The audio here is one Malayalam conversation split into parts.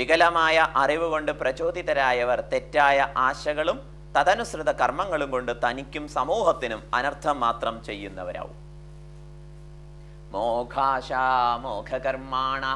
വികലമായ അറിവ് കൊണ്ട് പ്രചോദിതരായവർ തെറ്റായ ആശകളും തദനുസൃത കർമ്മങ്ങളും കൊണ്ട് തനിക്കും സമൂഹത്തിനും അനർത്ഥം മാത്രം ചെയ്യുന്നവരാവും മോഘാശ മോഘകർമാണ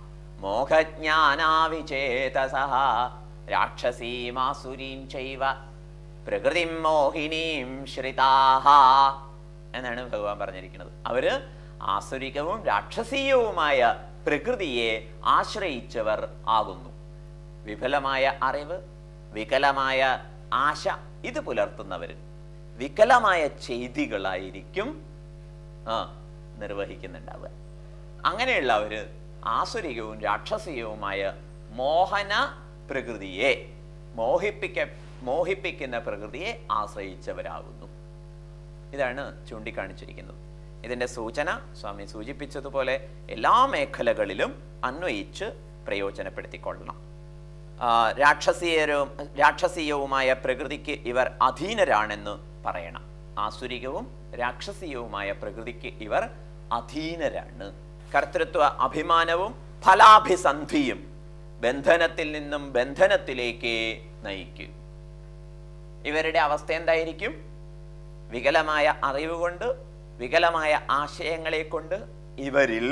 മോഹജ്ഞാനാവിചേതസ രാക്ഷസീമാസുരീം ചൈവ പ്രകൃതിം മോഹിനീം ശ്രിതാഹ എന്നാണ് ഭഗവാൻ പറഞ്ഞിരിക്കുന്നത് അവര് ആസുരികവും രാക്ഷസീയവുമായ പ്രകൃതിയെ ആശ്രയിച്ചവർ ആകുന്നു വിഫലമായ അറിവ് വികലമായ ആശ ഇത് പുലർത്തുന്നവര് വികലമായ ചെയ്തികളായിരിക്കും ആ നിർവഹിക്കുന്നുണ്ടാവുക അങ്ങനെയുള്ളവര് ആസുരികവും രാക്ഷസീയവുമായ മോഹന പ്രകൃതിയെ മോഹിപ്പിക്ക മോഹിപ്പിക്കുന്ന പ്രകൃതിയെ ആശ്രയിച്ചവരാകുന്നു ഇതാണ് ചൂണ്ടിക്കാണിച്ചിരിക്കുന്നത് ഇതിന്റെ സൂചന സ്വാമി സൂചിപ്പിച്ചതുപോലെ എല്ലാ മേഖലകളിലും അന്വയിച്ച് പ്രയോജനപ്പെടുത്തിക്കൊള്ളണം ആ, രാക്ഷസീയരും രാക്ഷസീയവുമായ പ്രകൃതിക്ക് ഇവർ അധീനരാണെന്ന് പറയണം ആസുരികവും രാക്ഷസീയവുമായ പ്രകൃതിക്ക് ഇവർ അധീനരാണ് കർത്തൃത്വ അഭിമാനവും ഫലാഭിസന്ധിയും ബന്ധനത്തിൽ നിന്നും ബന്ധനത്തിലേക്ക് നയിക്കും ഇവരുടെ അവസ്ഥ എന്തായിരിക്കും വികലമായ അറിവ് കൊണ്ട് വികലമായ ആശയങ്ങളെ കൊണ്ട് ഇവരിൽ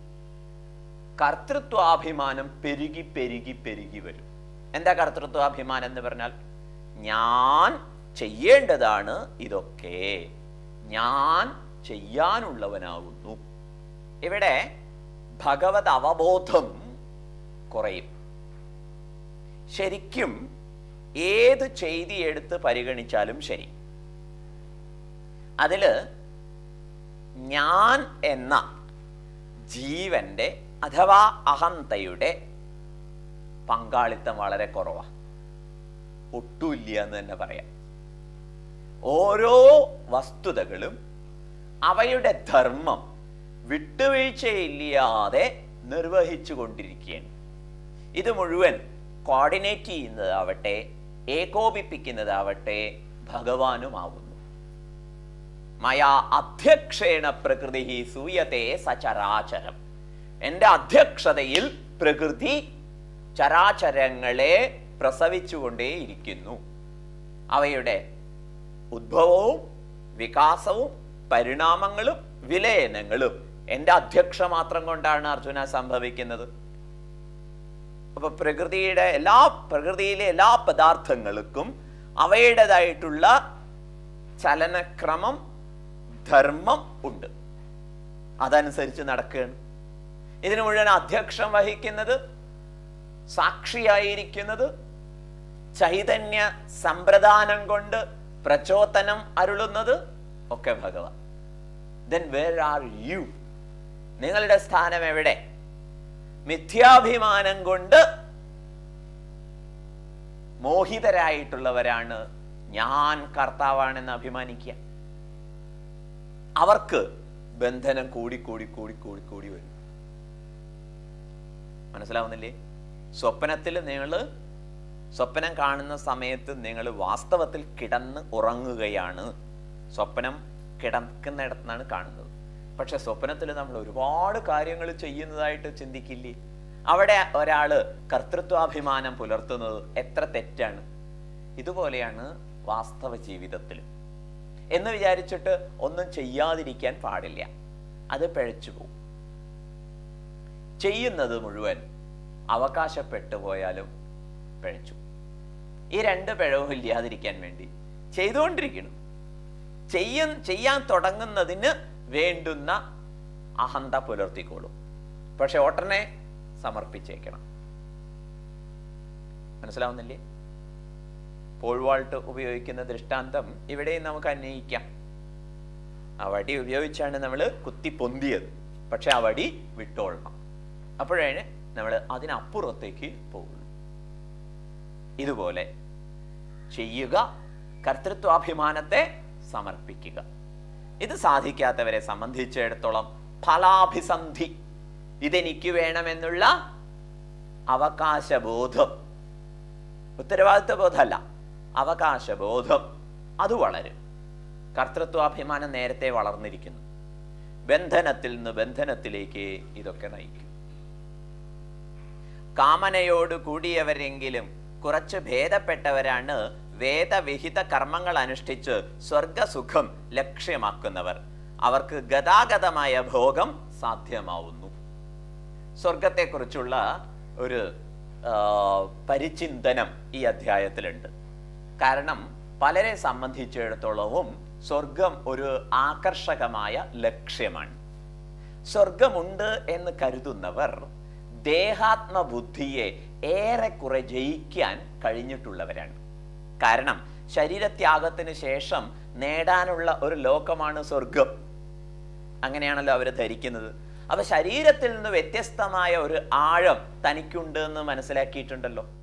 കർത്തൃത്വാഭിമാനം പെരുകി പെരുകി പെരുകി വരും എന്താ കർത്തൃത്വാഭിമാനം എന്ന് പറഞ്ഞാൽ ഞാൻ ചെയ്യേണ്ടതാണ് ഇതൊക്കെ ഞാൻ ചെയ്യാനുള്ളവനാകുന്നു ഇവിടെ ഭഗവത് അവബോധം കുറയും ശരിക്കും ഏത് ചെയ്തി എടുത്ത് പരിഗണിച്ചാലും ശരി അതില് ഞാൻ എന്ന ജീവന്റെ അഥവാ അഹന്തയുടെ പങ്കാളിത്തം വളരെ കുറവാണ് ഒട്ടുമില്ല എന്ന് തന്നെ പറയാം ഓരോ വസ്തുതകളും അവയുടെ ധർമ്മം വിട്ടുവീഴ്ചയില്ലാതെ നിർവഹിച്ചു കൊണ്ടിരിക്കുകയാണ് ഇത് മുഴുവൻ കോർഡിനേറ്റ് ചെയ്യുന്നതാവട്ടെ ഏകോപിപ്പിക്കുന്നതാവട്ടെ ഭഗവാനുമാവുന്നു മയാ അധ്യക്ഷേണ പ്രകൃതി സൂയത്തെ സചരാചരം എൻ്റെ അധ്യക്ഷതയിൽ പ്രകൃതി ചരാചരങ്ങളെ പ്രസവിച്ചുകൊണ്ടേയിരിക്കുന്നു അവയുടെ ഉദ്ഭവവും വികാസവും പരിണാമങ്ങളും വിലയനങ്ങളും എൻ്റെ അധ്യക്ഷ മാത്രം കൊണ്ടാണ് അർജുന സംഭവിക്കുന്നത് അപ്പൊ പ്രകൃതിയുടെ എല്ലാ പ്രകൃതിയിലെ എല്ലാ പദാർത്ഥങ്ങൾക്കും അവയുടേതായിട്ടുള്ള ചലനക്രമം ധർമ്മം ഉണ്ട് അതനുസരിച്ച് നടക്കുകയാണ് ഇതിന് മുഴുവൻ അധ്യക്ഷം വഹിക്കുന്നത് സാക്ഷിയായിരിക്കുന്നത് ചൈതന്യ സമ്പ്രദാനം കൊണ്ട് പ്രചോദനം അരുളുന്നത് ഒക്കെ ഭഗവാൻ ദെൻ വേർ ആർ യു നിങ്ങളുടെ സ്ഥാനം എവിടെ മിഥ്യാഭിമാനം കൊണ്ട് മോഹിതരായിട്ടുള്ളവരാണ് ഞാൻ കർത്താവാണെന്ന് അഭിമാനിക്കുക അവർക്ക് ബന്ധനം കൂടി കൂടി കൂടി കൂടി കൂടി വരും മനസ്സിലാവുന്നില്ലേ സ്വപ്നത്തിൽ നിങ്ങൾ സ്വപ്നം കാണുന്ന സമയത്ത് നിങ്ങൾ വാസ്തവത്തിൽ കിടന്ന് ഉറങ്ങുകയാണ് സ്വപ്നം കിടക്കുന്നിടത്തുനിന്നാണ് കാണുന്നത് പക്ഷെ സ്വപ്നത്തിൽ നമ്മൾ ഒരുപാട് കാര്യങ്ങൾ ചെയ്യുന്നതായിട്ട് ചിന്തിക്കില്ലേ അവിടെ ഒരാള് കർത്തൃത്വാഭിമാനം പുലർത്തുന്നത് എത്ര തെറ്റാണ് ഇതുപോലെയാണ് വാസ്തവ ജീവിതത്തിൽ എന്ന് വിചാരിച്ചിട്ട് ഒന്നും ചെയ്യാതിരിക്കാൻ പാടില്ല അത് പിഴച്ചു പോകും ചെയ്യുന്നത് മുഴുവൻ അവകാശപ്പെട്ടു പോയാലും പിഴച്ചു ഈ രണ്ട് പിഴവും ഇല്ലാതിരിക്കാൻ വേണ്ടി ചെയ്തുകൊണ്ടിരിക്കണം ചെയ്യ ചെയ്യാൻ തുടങ്ങുന്നതിന് വേണ്ടുന്ന അഹന്ത പുലർത്തിക്കോളും പക്ഷെ ഓട്ടനെ സമർപ്പിച്ചേക്കണം മനസ്സിലാവുന്നില്ലേ പോൾവാൾട്ട് ഉപയോഗിക്കുന്ന ദൃഷ്ടാന്തം ഇവിടെയും നമുക്ക് അന്വയിക്കാം ആ വടി ഉപയോഗിച്ചാണ് നമ്മൾ കുത്തി പൊന്തിയത് പക്ഷെ ആ വടി വിട്ടോളണം അപ്പോഴാണ് നമ്മൾ അതിനപ്പുറത്തേക്ക് പോകുള്ളൂ ഇതുപോലെ ചെയ്യുക കർത്തൃത്വാഭിമാനത്തെ സമർപ്പിക്കുക ഇത് സാധിക്കാത്തവരെ സംബന്ധിച്ചിടത്തോളം ഫലാഭിസന്ധി ഇതെനിക്ക് വേണമെന്നുള്ള അവകാശബോധം ഉത്തരവാദിത്വ ബോധമല്ല അവകാശബോധം അത് വളരും കർത്തൃത്വാഭിമാനം നേരത്തെ വളർന്നിരിക്കുന്നു ബന്ധനത്തിൽ നിന്ന് ബന്ധനത്തിലേക്ക് ഇതൊക്കെ നയിക്കും കാമനയോട് കൂടിയവരെങ്കിലും കുറച്ച് ഭേദപ്പെട്ടവരാണ് വേദവിഹിത കർമ്മങ്ങൾ അനുഷ്ഠിച്ച് സ്വർഗസുഖം ലക്ഷ്യമാക്കുന്നവർ അവർക്ക് ഗതാഗതമായ ഭോഗം സാധ്യമാവുന്നു സ്വർഗത്തെക്കുറിച്ചുള്ള ഒരു ആ, പരിചിന്തനം ഈ അധ്യായത്തിലുണ്ട് കാരണം പലരെ സംബന്ധിച്ചിടത്തോളവും സ്വർഗം ഒരു ആകർഷകമായ ലക്ഷ്യമാണ് സ്വർഗമുണ്ട് എന്ന് കരുതുന്നവർ ദേഹാത്മബുദ്ധിയെ ഏറെക്കുറെ ജയിക്കാൻ കഴിഞ്ഞിട്ടുള്ളവരാണ് കാരണം ശരീരത്യാഗത്തിന് ശേഷം നേടാനുള്ള ഒരു ലോകമാണ് സ്വർഗം അങ്ങനെയാണല്ലോ അവർ ധരിക്കുന്നത് അപ്പൊ ശരീരത്തിൽ നിന്ന് വ്യത്യസ്തമായ ഒരു ആഴം തനിക്കുണ്ട് എന്ന് മനസ്സിലാക്കിയിട്ടുണ്ടല്ലോ